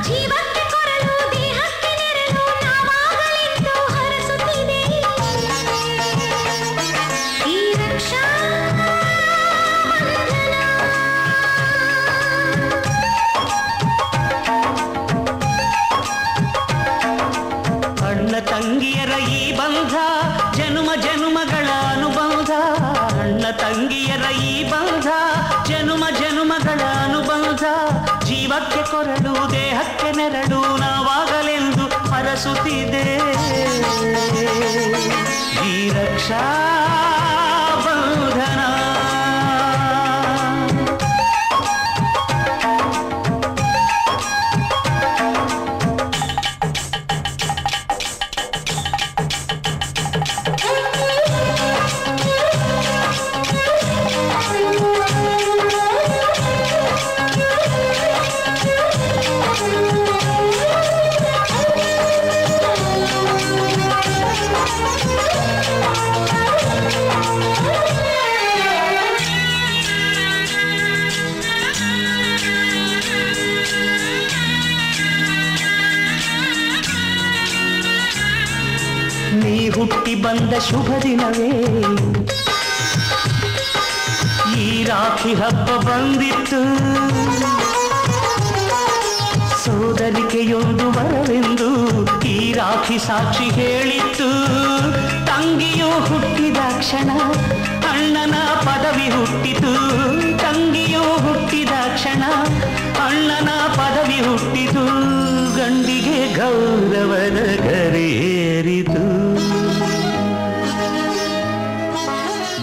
ಜೀವಕ್ಕೆ ಕೊರಳು ದೇಹಕ್ಕೆ ನೆರಳು ನಾವಾಗಲೆಂದು ಹರಸುತ್ತಿದೆ ಈ ರಕ್ಷಾ ಅಣ್ಣ ತಂಗಿಯರ ಈ ಬಂಧ ಜನುಮ ಜನುಮಗಳ ಅನುಬಂಧ ಅಣ್ಣ ತಂಗಿಯರ ಈ ಬಂಧ ಜನುಮ ಜನುಮಗಳ ಅನುಬಂಧ ಜೀವಕ್ಕೆ ಕೊರಳು ದೇಹಕ್ಕೆ ನೆರಳು ನಾವಾಗಲೆಂದು ಹರಸುತ್ತಿದೆ ಈ ರಕ್ಷಾ ಬಂಧನ ನೀ ಹುಟ್ಟಿ ಬಂದ ಶುಭ ದಿನವೇ ಈ ರಾಖಿ ಹಬ್ಬ ಬಂದಿತ್ತು ಸೋದರಿಕೆಯೊಂದು ಬರವೆಂದು ಈ ರಾಖಿ ಸಾಕ್ಷಿ ಹೇಳಿತ್ತು ತಂಗಿಯು ಹುಟ್ಟಿದ ಕ್ಷಣ ಅಣ್ಣನ ಪದವಿ ಹುಟ್ಟಿತು ತಂಗಿಯು ಹುಟ್ಟಿದ ಕ್ಷಣ ಅಣ್ಣನ ಪದವಿ ಹುಟ್ಟಿತು ಗಂಡಿಗೆ ಗೌರವದ